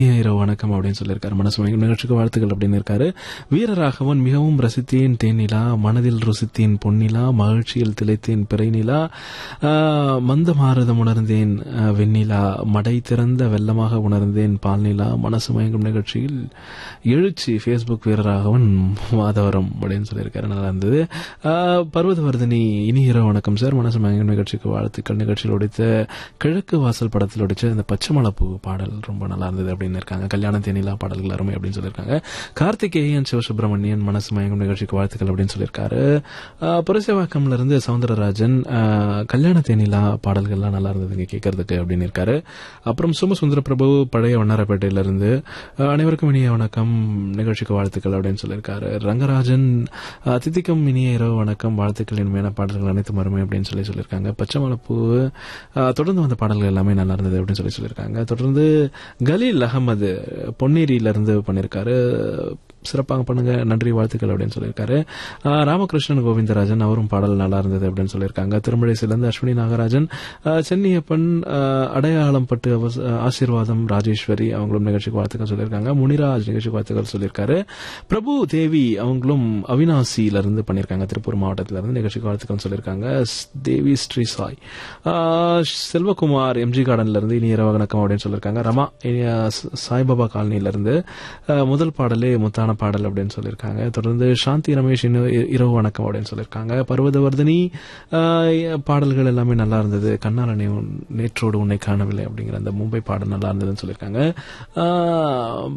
இரவு வணக்கம் அப்படின்னு சொல்லியிருக்காரு மனசு மயங்கும் நிகழ்ச்சிக்கு வாழ்த்துக்கள் அப்படின்னு இருக்காரு வீரராகவன் மிகவும் ரசித்தேன் தேனிலா மனதில் ருசித்தேன் பொன்னிலா மகிழ்ச்சியில் திளைத்தேன் பிறைநிலா ஆஹ், மந்த மாறுதம் உணர்ந்தேன் ஆஹ், வெண்ணிலா மடை திறந்த வெள்ளமாக உணர்ந்தேன் பால்நிலா மனசு மயங்கும் நிகழ்ச்சியில் எழுச்சி ஃபேஸ்புக் வீரராகவன் மாதவரம் அப்படின்னு சொல்லியிருக்காரு நல்லா இருந்தது ஆஹ், பர்வதவர்தினி இனி இரவு வணக்கம் சார் மனசு மயங்கும் நிகழ்ச்சிக்கு வாழ்த்துக்கள் நிகழ்ச்சியில் உடைத்த கிழக்கு வாசல் படத்தில் உடைச்ச இந்த பச்சை மலைப்பூ பாடல் ரொம்ப நல்லா இருந்தது அப்படின்னு இருக்காங்க கல்யாண தேனிலா பாடல்கள் அருமை அப்படின்னு சொல்லியிருக்காங்க கார்த்திகேயன் சிவசுப்பிரமணியன் மனசு மயங்கும் நிகழ்ச்சிக்கு வாழ்த்துக்கள் அப்படின்னு சொல்லியிருக்காரு ஆஹ், புரசவாக்கம்ல இருந்து சவுந்தரராஜன் ஆஹ், கல்யாண தேனிலா பாடல்கள்லாம் நல்லா இருந்ததுங்க கேட்கறதுக்கு அப்படின்னு இருக்காரு அப்புறம் சோமசுந்தர பிரபு பழைய வண்ணாரப்பேட்டையில இருந்து ஆஹ், அனைவருக்கும் இனிய வணக்கம் நிகழ்ச்சிக்கு வாழ்த்துக்கள் அப்படின்னு சொல்லியிருக்காரு ரங்கராஜன் ஆஹ், தித்திக்கும் இனிய இரவு வணக்கம் வாழ்த்துக்கள் இனிமையான பாடல்கள் அனைத்தும் அருமை அப்படின்னு சொல்லி சொல்லியிருக்காங்க பச்சை மலைப்பூ ஆஹ், தொடர்ந்து வந்த பாடல்கள் எல்லாமே நல்லா இருந்தது அப்படின்னு சொல்லி சொல்லியிருக்காங்க தொடர்ந்து கலீல் அகமது பொன்னேரியில இருந்து பண்ணியிருக்காரு சிறப்பாக பண்ணுங்க நன்றி வாழ்த்துக்கள் அப்படின்னு சொல்லியிருக்காரு ஆஹ், ராமகிருஷ்ணன் கோவிந்தராஜன் அவரும் பாடல் நல்லா இருந்தது அப்படின்னு சொல்லியிருக்காங்க திருமழிசிலிருந்து அஸ்வினி நாகராஜன் ஆஹ், சென்னியப்பன் ஆஹ், அடையாளம் பட்டு அவச- ஆசீர்வாதம் ராஜேஸ்வரி அவங்களும் நிகழ்ச்சிக்கு வாழ்த்துக்கள் சொல்லியிருக்காங்க முனிராஜ் நிகழ்ச்சிக்கு வாழ்த்துக்கள் சொல்லியிருக்காரு பிரபு தேவி அவங்களும் அவினாசியில இருந்து பண்ணியிருக்காங்க திருப்பூர் மாவட்டத்தில இருந்து நிகழ்ச்சிக்கு வாழ்த்துக்கள் சொல்லியிருக்காங்க ஸ்- தேவி ஸ்ரீ சாய் ஆஹ், செல்வகுமார் எம்ஜி கார்டன்ல இருந்து இனி இரவு வணக்கம் அப்படின்னு சொல்லியிருக்காங்க ரமா இனி, ஆஹ், ச- சாய்பாபா காலனில இருந்து ஆஹ், முதல் பாடலே முத்தான பாடல் அப்படின்னு சொல்லியிருக்காங்க தொடர்ந்து சாந்தி ரமேஷ் இன்னும் இ- இரவு வணக்கம் அப்படின்னு சொல்லியிருக்காங்க பர்வதவர்தினி ஆஹ், பாடல்கள் எல்லாமே நல்லா இருந்தது கண்ணாலனை உன்- நேற்றோடு உன்னை காணவில்லை அப்படிங்கிற அந்த மும்பை பாடல் நல்லா இருந்ததுன்னு சொல்லியிருக்காங்க ஆஹ்,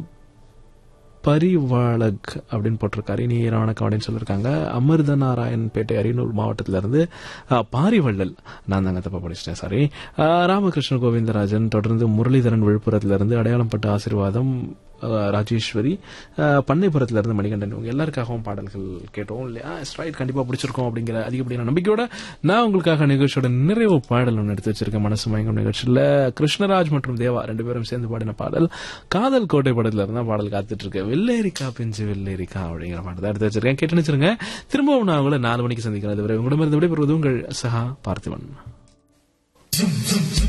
பரிவாளக் அப்படின்னு போட்டிருக்காரு இனி வணக்கம் அப்படின்னு சொல்லியிருக்காங்க அமிர்த நாராயண் பேட்டை அரியலூர் மாவட்டத்தில இருந்து ஆ, பாரிவள்ளல் நான் தாங்க தப்பா படிச்சிட்டேன் சாரி ஆ, ராமகிருஷ்ண கோவிந்தராஜன் தொடர்ந்து முரளிதரன் விழுப்புரத்துல இருந்து அடையாளம் பட்ட ஆசீர்வாதம் ஆ, ராஜேஸ்வரி ஆ, பண்ணைப்புறத்துல இருந்து மணிகண்டன் இவங்க எல்லாருக்காகவும் பாடல்கள் கேட்டோம் இல்லையா ஸ்ட்ரைட் கண்டிப்பா பிடிச்சிருக்கோம் அப்படிங்கிற அதிகப்படியான நம்பிக்கையோட நான் உங்களுக்காக நிகழ்ச்சியோட நிறைவு பாடல் ஒன்று எடுத்து வச்சிருக்கேன் மனசு மயங்கும் நிகழ்ச்சியில கிருஷ்ணராஜ் மற்றும் தேவா ரெண்டு பேரும் சேர்ந்து பாடின பாடல் காதல் கோட்டை படத்துல இருந்தா பாடல் காத்துட்டு இருக்கு வெள்ளேரிக்கா பிஞ்சு வெள்ளேரிக்கா அப்படிங்கிற பாடல் தான் எடுத்து வச்சிருக்கேன் கேட்டு நினைச்சிருங்க திரும்பவும் நான் உங்களை நாலு மணிக்கு சந்திக்கிறேன் அதுவரை உங்களிடமிருந்து விடைபெறுவது உங்கள் சஹா பார்த்திபன் Zum, zum, zum.